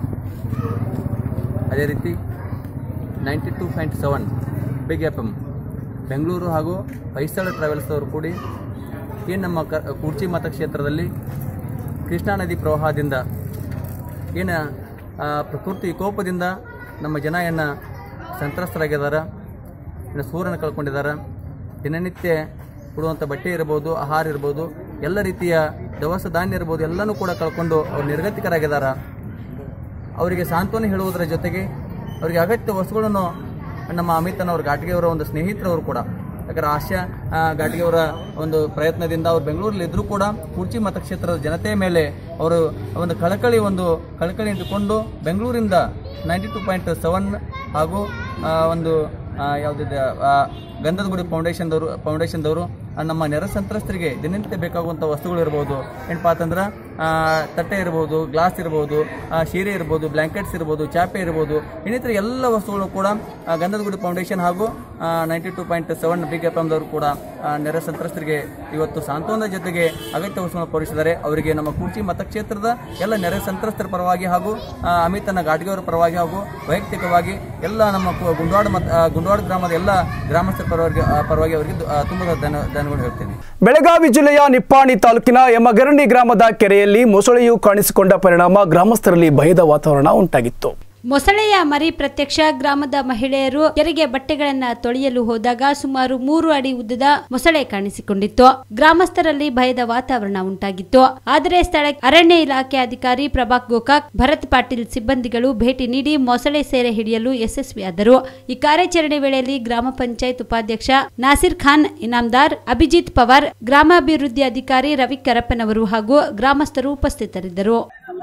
[SPEAKER 14] ಅದೇ ರೀತಿ ninety two point seven big F M Bengaluru ಹಾಗೂ ಹೊಯ್ಸಳ ಟ್ರಾವೆಲ್ಸ್ ಅವರು ಕೂಡಿ ಏನು ನಮ್ಮ ಕ ಕುರ್ಚಿ ಮತಕ್ಷೇತ್ರದಲ್ಲಿ ಕೃಷ್ಣಾ ನದಿ ಪ್ರವಾಹದಿಂದ ಏನು ಆ, ಪ್ರಕೃತಿ ವಿಕೋಪದಿಂದ ನಮ್ಮ ಜನ ಏನು ಸಂತ್ರಸ್ತರಾಗಿದ್ದಾರ ಇನ್ನು ಸೂರ್ಯನ ಕಳ್ಕೊಂಡಿದ್ದಾರೆ ದಿನನಿತ್ಯ ಕೊಡುವಂಥ ಬಟ್ಟೆ ಇರ್ಬೋದು ಆಹಾರ ಇರ್ಬೋದು ಎಲ್ಲ ರೀತಿಯ ದವಸ ಧಾನ್ಯ ಇರ್ಬೋದು ಎಲ್ಲನೂ ಕೂಡ ಕಳ್ಕೊಂಡು ಅವ್ರು ನಿರ್ಗತಿಕರಾಗಿದ್ದಾರೆ ಅವರಿಗೆ ಸಾಂತ್ವನ ಹೇಳುವುದರ ಜೊತೆಗೆ ಅವರಿಗೆ ಅಗತ್ಯ ವಸ್ತುಗಳನ್ನು ನಮ್ಮ ಅಮಿತನವ್ರ ಘಾಟಿಗೆಯವರ ಒಂದು ಸ್ನೇಹಿತರವರು ಕೂಡ ಯಾಕಂದ್ರೆ ಆಶಾ ಆ, ಘಾಟಿಗೆಯವರ ಒಂದು ಪ್ರಯತ್ನದಿಂದ ಅವರು ಬೆಂಗಳೂರಲ್ಲಿ ಇದ್ದರೂ ಕೂಡ ಕುರ್ಚಿ ಮತಕ್ಷೇತ್ರದ ಜನತೆಯ ಮೇಲೆ ಅವರು ಒಂದು ಕಳಕಳಿ ಒಂದು ಕಳಕಳಿ ಇಟ್ಟುಕೊಂಡು ಬೆಂಗಳೂರಿಂದ ನೈಂಟಿ ಟು ಪಾಯಿಂಟ್ ಸೆವೆನ್ ಹಾಗೂ ಆ, ಒಂದು ಆ, ಯಾವುದಿದೆ ಆ, ಗಂಧದ ಗುಡಿ ಫೌಂಡೇಶನ್ದವರು ಫೌಂಡೇಶನ್ದವರು ಆ, ನಮ್ಮ ನೆರೆ ಸಂತ್ರಸ್ತರಿಗೆ ದಿನನಿತ್ಯ ಬೇಕಾಗುವಂಥ ವಸ್ತುಗಳು ಇರ್ಬೋದು ಏನಪ್ಪ ಅಂತಂದ್ರೆ ಆ, ತಟ್ಟೆ ಇರ್ಬೋದು ಗ್ಲಾಸ್ ಇರ್ಬೋದು ಆ, ಸೀರೆ ಇರ್ಬೋದು ಬ್ಲ್ಯಾಂಕೆಟ್ಸ್ ಇರ್ಬೋದು ಚಾಪೆ ಇರ್ಬೋದು ಇನ್ನಿತರ ಎಲ್ಲ ವಸ್ತುಗಳು ಕೂಡ ಆ, ಗಂಧದ ಗುಡಿ ಫೌಂಡೇಶನ್ ಹಾಗೂ ninety two point seven big F ಎಮ್ದವರು ಕೂಡ ಆ, ನೆರೆ ಸಂತ್ರಸ್ತರಿಗೆ ಇವತ್ತು ಸಾಂತ್ವನದ ಜೊತೆಗೆ ಅಗತ್ಯ ವಸ್ತುಗಳನ್ನು ಪೂರೈಸಿದ್ದಾರೆ ಅವರಿಗೆ ನಮ್ಮ ಕುರ್ಚಿ ಮತಕ್ಷೇತ್ರದ ಎಲ್ಲ ನೆರೆ ಸಂತ್ರಸ್ತರ ಪರವಾಗಿ ಹಾಗೂ ಆ, ಅಮಿತನ ಘಾಟ್ಗೆಯವರ ಪರವಾಗಿ ಹಾಗೂ ವೈಯಕ್ತಿಕವಾಗಿ ಎಲ್ಲ ನಮ್ಮ ಕು- ಗುಂಡ್ವಾಡ ಮತ ಆ, ಗುಂಡ್ವಾಡ ಗ್ರಾಮದ ಎಲ್ಲ ಗ್ರಾಮಸ್ಥರ ಪರವಾಗಿ ಆ, ಪರವಾಗಿ ಅವರಿಗೆ ದು- ಆ, ತುಂಬ ಧನ್ಯ ಧನ್ಯವಾದ ಹೇಳ್ತೇನೆ
[SPEAKER 1] ಬೆಳಗಾವಿ ಜಿಲ್ಲೆಯ ನಿಪ್ಪಾಣಿ ತಾಲೂಕಿನ ಯಮಗರಣಿ ಗ್ರಾಮದ ಕೆರೆಯಲ್ಲಿ ಮೊಸಳೆಯು ಕಾಣಿಸಿಕೊಂಡ ಪರಿಣಾಮ ಗ್ರಾಮಸ್ಥರಲ್ಲಿ ಭಯದ ವಾತಾವರಣ ಉಂಟಾಗಿತ್ತು
[SPEAKER 3] ಮೊಸಳೆಯ ಮರಿ ಪ್ರತ್ಯಕ್ಷ ಗ್ರಾಮದ ಮಹಿಳೆಯರು ಕೆರೆಗೆ ಬಟ್ಟೆಗಳನ್ನ ತೊಳೆಯಲು ಹೋದಾಗ ಸುಮಾರು ಮೂರು ಅಡಿ ಉದ್ದದ ಮೊಸಳೆ ಕಾಣಿಸಿಕೊಂಡಿತ್ತು ಗ್ರಾಮಸ್ಥರಲ್ಲಿ ಭಯದ ವಾತಾವರಣ ಉಂಟಾಗಿತ್ತು ಆದರೆ ಸ್ಥಳಕ್ಕೆ ಅರಣ್ಯ ಇಲಾಖೆ ಅಧಿಕಾರಿ ಪ್ರಭಾಕ್ ಗೋಕಾಕ್ ಭರತ್ ಪಾಟೀಲ್ ಸಿಬ್ಬಂದಿಗಳು ಭೇಟಿ ನೀಡಿ ಮೊಸಳೆ ಸೇರೆ ಹಿಡಿಯಲು ಯಶಸ್ವಿಯಾದರು ಈ ಕಾರ್ಯಾಚರಣೆ ವೇಳೆಯಲ್ಲಿ ಗ್ರಾಮ ಪಂಚಾಯತ್ ಉಪಾಧ್ಯಕ್ಷ ನಾಸಿರ್ ಖಾನ್ ಇನಾಮ್ದಾರ್ ಅಭಿಜಿತ್ ಪವಾರ್ ಗ್ರಾಮಾಭಿವೃದ್ಧಿ ಅಧಿಕಾರಿ ರವಿ ಕರಪ್ಪನವರು ಹಾಗೂ ಗ್ರಾಮಸ್ಥರು ಉಪಸ್ಥಿತರಿದ್ದರು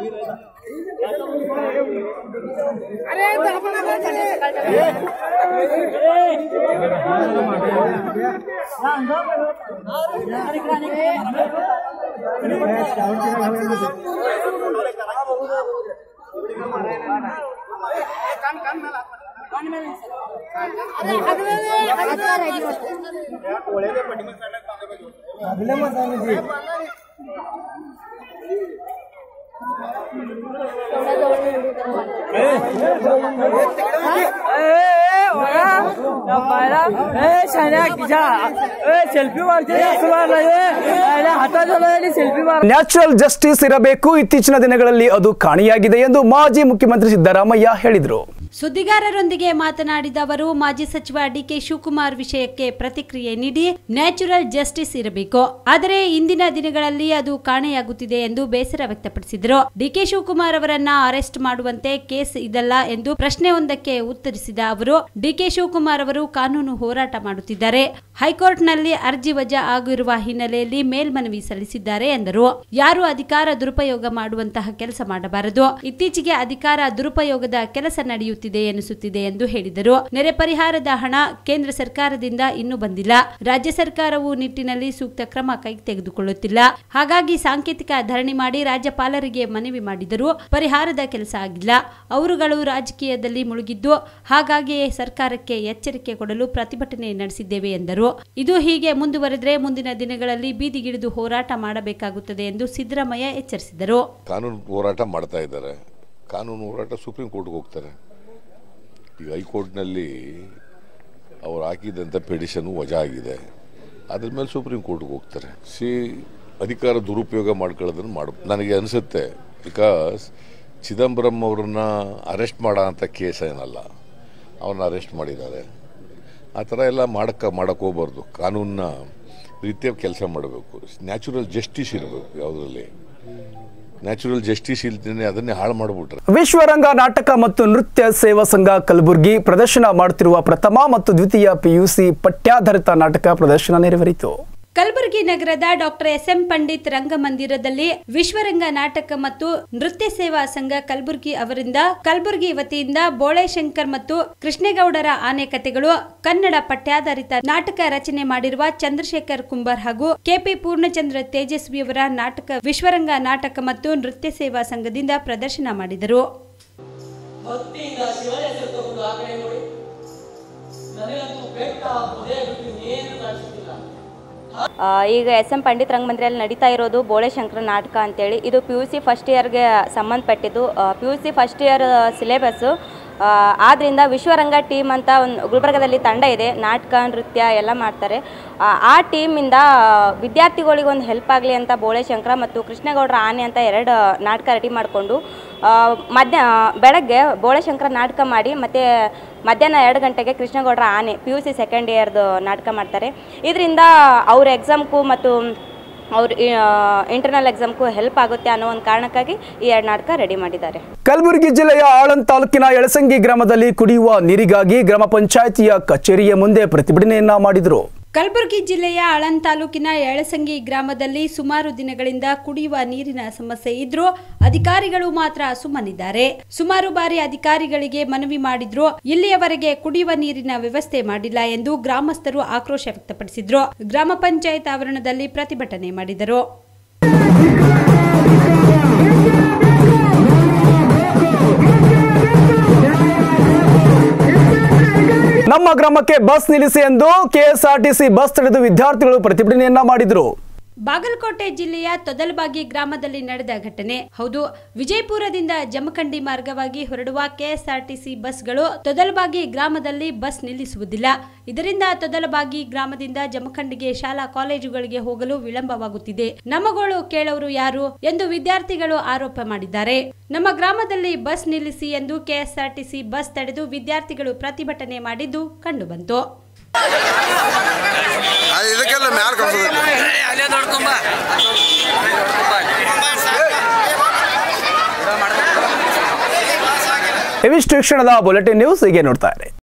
[SPEAKER 1] ನ್ಯಾಚುರಲ್ ಜಸ್ಟಿಸ್ ಇರಬೇಕು ಇತ್ತೀಚಿನ ದಿನಗಳಲ್ಲಿ ಅದು ಕಾಣಿಯಾಗಿದೆ ಎಂದು ಮಾಜಿ ಮುಖ್ಯಮಂತ್ರಿ ಸಿದ್ದರಾಮಯ್ಯ ಹೇಳಿದರು
[SPEAKER 3] ಸುದ್ದಿಗಾರರೊಂದಿಗೆ ಮಾತನಾಡಿದ ಅವರು ಮಾಜಿ ಸಚಿವ ಡಿಕೆ ಶಿವಕುಮಾರ್ ವಿಷಯಕ್ಕೆ ಪ್ರತಿಕ್ರಿಯೆ ನೀಡಿ ನ್ಯಾಚುರಲ್ ಜಸ್ಟಿಸ್ ಇರಬೇಕು ಆದರೆ ಇಂದಿನ ದಿನಗಳಲ್ಲಿ ಅದು ಕಾಣೆಯಾಗುತ್ತಿದೆ ಎಂದು ಬೇಸರ ವ್ಯಕ್ತಪಡಿಸಿದರು ಡಿಕೆ ಶಿವಕುಮಾರ್ ಅವರನ್ನ ಅರೆಸ್ಟ್ ಮಾಡುವಂತೆ ಕೇಸ್ ಇದಲ್ಲ ಎಂದು ಪ್ರಶ್ನೆಯೊಂದಕ್ಕೆ ಉತ್ತರಿಸಿದ ಅವರು ಡಿಕೆ ಶಿವಕುಮಾರ್ ಅವರು ಕಾನೂನು ಹೋರಾಟ ಮಾಡುತ್ತಿದ್ದಾರೆ ಹೈಕೋರ್ಟ್ನಲ್ಲಿ ಅರ್ಜಿ ವಜಾ ಆಗಿರುವ ಹಿನ್ನೆಲೆಯಲ್ಲಿ ಮೇಲ್ಮನವಿ ಸಲ್ಲಿಸಿದ್ದಾರೆ ಎಂದರು ಯಾರು ಅಧಿಕಾರ ದುರುಪಯೋಗ ಮಾಡುವಂತಹ ಕೆಲಸ ಮಾಡಬಾರದು ಇತ್ತೀಚೆಗೆ ಅಧಿಕಾರ ದುರುಪಯೋಗದ ಕೆಲಸ ನಡೆಯುತ್ತಿದೆ ನೀಡುತ್ತಿದೆ ಎನಿಸುತ್ತಿದೆ ಎಂದು ಹೇಳಿದರು ನೆರೆ ಪರಿಹಾರದ ಹಣ ಕೇಂದ್ರ ಸರ್ಕಾರದಿಂದ ಇನ್ನೂ ಬಂದಿಲ್ಲ ರಾಜ್ಯ ಸರ್ಕಾರವು ನಿಟ್ಟಿನಲ್ಲಿ ಸೂಕ್ತ ಕ್ರಮ ಕೈ ತೆಗೆದುಕೊಳ್ಳುತ್ತಿಲ್ಲ ಹಾಗಾಗಿ ಸಾಂಕೇತಿಕ ಧರಣಿ ಮಾಡಿ ರಾಜ್ಯಪಾಲರಿಗೆ ಮನವಿ ಮಾಡಿದರೂ ಪರಿಹಾರದ ಕೆಲಸ ಆಗಿಲ್ಲ ಅವರುಗಳು ರಾಜಕೀಯದಲ್ಲಿ ಮುಳುಗಿದ್ದು ಹಾಗಾಗಿಯೇ ಸರ್ಕಾರಕ್ಕೆ ಎಚ್ಚರಿಕೆ ಕೊಡಲು ಪ್ರತಿಭಟನೆ ನಡೆಸಿದ್ದೇವೆ ಎಂದರು ಇದು ಹೀಗೆ ಮುಂದುವರೆದರೆ ಮುಂದಿನ ದಿನಗಳಲ್ಲಿ ಬೀದಿಗಿಳಿದು ಹೋರಾಟ ಮಾಡಬೇಕಾಗುತ್ತದೆ ಎಂದು ಸಿದ್ದರಾಮಯ್ಯ ಎಚ್ಚರಿಸಿದರು
[SPEAKER 15] ಕಾನೂನು ಹೋರಾಟ ಮಾಡ್ತಾ ಇದ್ದಾರೆ ಕಾನೂನು ಹೋರಾಟ ಸುಪ್ರೀಂ ಕೋರ್ಟ್ಗೆ ಹೋಗ್ತಾರೆ ಈಗ ಹೈಕೋರ್ಟ್ನಲ್ಲಿ ಅವ್ರು ಹಾಕಿದಂಥ ಪೆಡಿಷನ್ ವಜಾ ಆಗಿದೆ ಅದ್ರ ಮೇಲೆ ಸುಪ್ರೀಂ ಕೋರ್ಟ್ಗೆ ಹೋಗ್ತಾರೆ ಸಿ ಅಧಿಕಾರ ದುರುಪಯೋಗ ಮಾಡ್ಕೊಳ್ಳೋದನ್ನು ಮಾಡ ನನಗೆ ಅನಿಸುತ್ತೆ ಬಿಕಾಸ್ ಚಿದಂಬರಂ ಅವ್ರನ್ನ ಅರೆಸ್ಟ್ ಮಾಡೋ ಅಂಥ ಕೇಸ್ ಏನಲ್ಲ ಅವ್ರನ್ನ ಅರೆಸ್ಟ್ ಮಾಡಿದ್ದಾರೆ ಆ ಥರ ಎಲ್ಲ ಮಾಡಕ್ಕೆ ಮಾಡಕ್ಕೆ ಹೋಗ್ಬಾರ್ದು ಕಾನೂನಿನ ರೀತಿಯಾಗಿ ಕೆಲಸ ಮಾಡಬೇಕು ನ್ಯಾಚುರಲ್ ಜಸ್ಟಿಸ್ ಇರಬೇಕು ಯಾವುದರಲ್ಲಿ ನ್ಯಾಚುರಲ್ ಜಸ್ಟಿಸ್ ಇಲ್ದೇ ಅದನ್ನೇ ಹಾಳು ಮಾಡಿಬಿಟ್ರೆ
[SPEAKER 1] ವಿಶ್ವರಂಗ ನಾಟಕ ಮತ್ತು ನೃತ್ಯ ಸೇವಾ ಸಂಘ ಕಲಬುರಗಿ ಪ್ರದರ್ಶನ ಮಾಡುತ್ತಿರುವ ಪ್ರಥಮ ಮತ್ತು ದ್ವಿತೀಯ ಪಿಯುಸಿ ಪಠ್ಯಾಧಾರಿತ ನಾಟಕ ಪ್ರದರ್ಶನ ನೆರವೇರಿತು
[SPEAKER 3] ಕಲಬುರಗಿ ನಗರದ ಡಾಕ್ಟರ್ ಎಸ್ ಎಂ ಪಂಡಿತ್ ರಂಗಮಂದಿರದಲ್ಲಿ ವಿಶ್ವರಂಗ ನಾಟಕ ಮತ್ತು ನೃತ್ಯ ಸೇವಾ ಸಂಘ ಕಲಬುರಗಿ ಅವರಿಂದ ಕಲಬುರಗಿ ವತಿಯಿಂದ ಬೋಳೆಶಂಕರ್ ಮತ್ತು ಕೃಷ್ಣೇಗೌಡರ ಆನೆ ಕಥೆಗಳು ಕನ್ನಡ ಪಠ್ಯಾಧಾರಿತ ನಾಟಕ ರಚನೆ ಮಾಡಿರುವ ಚಂದ್ರಶೇಖರ್ ಕುಂಬಾರ್ ಹಾಗೂ ಕೆಪಿ ಪೂರ್ಣಚಂದ್ರ ತೇಜಸ್ವಿಯವರ ನಾಟಕ ವಿಶ್ವರಂಗ ನಾಟಕ ಮತ್ತು ನೃತ್ಯ ಸೇವಾ ಸಂಘದಿಂದ ಪ್ರದರ್ಶನ ಮಾಡಿದರು
[SPEAKER 16] ಭಕ್ತಿಯಿಂದ ಶಿವನ ಹೆಸರು ತಗೊಂಡು ಆ ಕಡೆ ನೋಡಿ ನನಗಂತೂ ಬೆಟ್ಟ ಪೊದೆ ಬಿಟ್ಟು ಏನು ಕಾಣಿಸುತ್ತಿಲ್ಲ
[SPEAKER 17] ಆ, ಈಗ ಎಸ್ ಎಂ ಪಂಡಿತ್ ರಂಗಮಂದಿರಲ್ಲಿ ನಡೀತಾ ಇರೋದು ಬೋಳೆ ಶಂಕರ ನಾಟಕ ಅಂತೇಳಿ ಇದು ಪಿ ಯು ಸಿ ಫಸ್ಟ್ ಇಯರ್ಗೆ ಸಂಬಂಧಪಟ್ಟಿದ್ದು P U C first year syllabus ಆದ್ದರಿಂದ ವಿಶ್ವರಂಗ ಟೀಮ್ ಅಂತ ಒಂದು ಗುಲ್ಬರ್ಗದಲ್ಲಿ ತಂಡ ಇದೆ ನಾಟಕ ನೃತ್ಯ ಎಲ್ಲ ಮಾಡ್ತಾರೆ ಆ, ಆ ಟೀಮಿಂದ ವಿದ್ಯಾರ್ಥಿಗಳಿಗೆ ಒಂದು ಹೆಲ್ಪ್ ಆಗಲಿ ಅಂತ ಬೋಳೆ ಶಂಕರ ಮತ್ತು ಕೃಷ್ಣಗೌಡರ ಆನೆ ಅಂತ ಎರಡು ನಾಟಕ ರೆಡಿ ಮಾಡಿಕೊಂಡು ಮಧ್ಯ ಬೆಳಗ್ಗೆ ಬೋಳೆ ಶಂಕರ ನಾಟಕ ಮಾಡಿ ಮತ್ತು ಮಧ್ಯಾಹ್ನ ಎರಡು ಗಂಟೆಗೆ ಕೃಷ್ಣಗೌಡರ ಆನೆ ಪಿ ಯು ಸಿ ಸೆಕೆಂಡ್ ಇಯರ್ದು ನಾಟಕ ಮಾಡ್ತಾರೆ ಇದರಿಂದ ಅವ್ರ ಎಕ್ಸಾಮ್ಗೂ ಮತ್ತು ಅವ್ರ ಇಂಟರ್ನಲ್ ಎಕ್ಸಾಮ್ಗೂ ಹೆಲ್ಪ್ ಆಗುತ್ತೆ ಅನ್ನೋ ಒಂದು ಕಾರಣಕ್ಕಾಗಿ ಈ ಎರಡು ನಾಟಕ ರೆಡಿ ಮಾಡಿದ್ದಾರೆ
[SPEAKER 1] ಕಲಬುರಗಿ ಜಿಲ್ಲೆಯ ಆಳಂದ್ ತಾಲೂಕಿನ ಯಳಸಂಗಿ ಗ್ರಾಮದಲ್ಲಿ ಕುಡಿಯುವ ನೀರಿಗಾಗಿ ಗ್ರಾಮ ಪಂಚಾಯಿತಿಯ ಕಚೇರಿಯ ಮುಂದೆ ಪ್ರತಿಭಟನೆಯನ್ನ ಮಾಡಿದರು
[SPEAKER 3] ಕಲಬುರಗಿ ಜಿಲ್ಲೆಯ ಆಳಂದ್ ತಾಲೂಕಿನ ಯಳಸಂಗಿ ಗ್ರಾಮದಲ್ಲಿ ಸುಮಾರು ದಿನಗಳಿಂದ ಕುಡಿಯುವ ನೀರಿನ ಸಮಸ್ಯೆ ಇದ್ರೂ ಅಧಿಕಾರಿಗಳು ಮಾತ್ರ ಸುಮ್ಮನಿದ್ದಾರೆ ಸುಮಾರು ಬಾರಿ ಅಧಿಕಾರಿಗಳಿಗೆ ಮನವಿ ಮಾಡಿದ್ರು ಇಲ್ಲಿಯವರೆಗೆ ಕುಡಿಯುವ ನೀರಿನ ವ್ಯವಸ್ಥೆ ಮಾಡಿಲ್ಲ ಎಂದು ಗ್ರಾಮಸ್ಥರು ಆಕ್ರೋಶ ವ್ಯಕ್ತಪಡಿಸಿದ್ರು ಗ್ರಾಮ ಪಂಚಾಯತ್ ಆವರಣದಲ್ಲಿ ಪ್ರತಿಭಟನೆ ಮಾಡಿದರು
[SPEAKER 1] ನಮ್ಮ ಗ್ರಾಮಕ್ಕೆ ಬಸ್ ನಿಲ್ಲಿಸಿ ಎಂದು ಕೆಎಸ್ಆರ್ಟಿಸಿ ಬಸ್ ತಡೆದು ವಿದ್ಯಾರ್ಥಿಗಳು ಪ್ರತಿಭಟನೆಯನ್ನ ಮಾಡಿದರು
[SPEAKER 3] ಬಾಗಲಕೋಟೆ ಜಿಲ್ಲೆಯ ತೊದಲಬಾಗಿ ಗ್ರಾಮದಲ್ಲಿ ನಡೆದ ಘಟನೆ ಹೌದು ವಿಜಯಪುರದಿಂದ ಜಮಖಂಡಿ ಮಾರ್ಗವಾಗಿ ಹೊರಡುವ ಕೆಎಸ್ಆರ್ಟಿಸಿ ಬಸ್ಗಳು ತೊದಲಬಾಗಿ ಗ್ರಾಮದಲ್ಲಿ ಬಸ್ ನಿಲ್ಲಿಸುವುದಿಲ್ಲ ಇದರಿಂದ ತೊದಲಬಾಗಿ ಗ್ರಾಮದಿಂದ ಜಮಖಂಡಿಗೆ ಶಾಲಾ ಕಾಲೇಜುಗಳಿಗೆ ಹೋಗಲು ವಿಳಂಬವಾಗುತ್ತಿದೆ ನಮಗಳು ಕೇಳೋರು ಯಾರು ಎಂದು ವಿದ್ಯಾರ್ಥಿಗಳು ಆರೋಪ ಮಾಡಿದ್ದಾರೆ ನಮ್ಮ ಗ್ರಾಮದಲ್ಲಿ ಬಸ್ ನಿಲ್ಲಿಸಿ ಎಂದು ಕೆಎಸ್ಆರ್ಟಿಸಿ ಬಸ್ ತಡೆದು ವಿದ್ಯಾರ್ಥಿಗಳು ಪ್ರತಿಭಟನೆ ಮಾಡಿದ್ದು ಕಂಡುಬಂತು
[SPEAKER 18] ಇದಕ್ಕೆಲ್ಲ ಮ್ಯಾಲ ಅಲ್ಲೇ ನೋಡ್ಕೊಂಬ
[SPEAKER 1] ಇವಿಷ್ಟು ಕ್ಷಣದ ಬುಲೆಟಿನ್ ನ್ಯೂಸ್ ಹೀಗೆ ನೋಡ್ತಾ ಇರಿ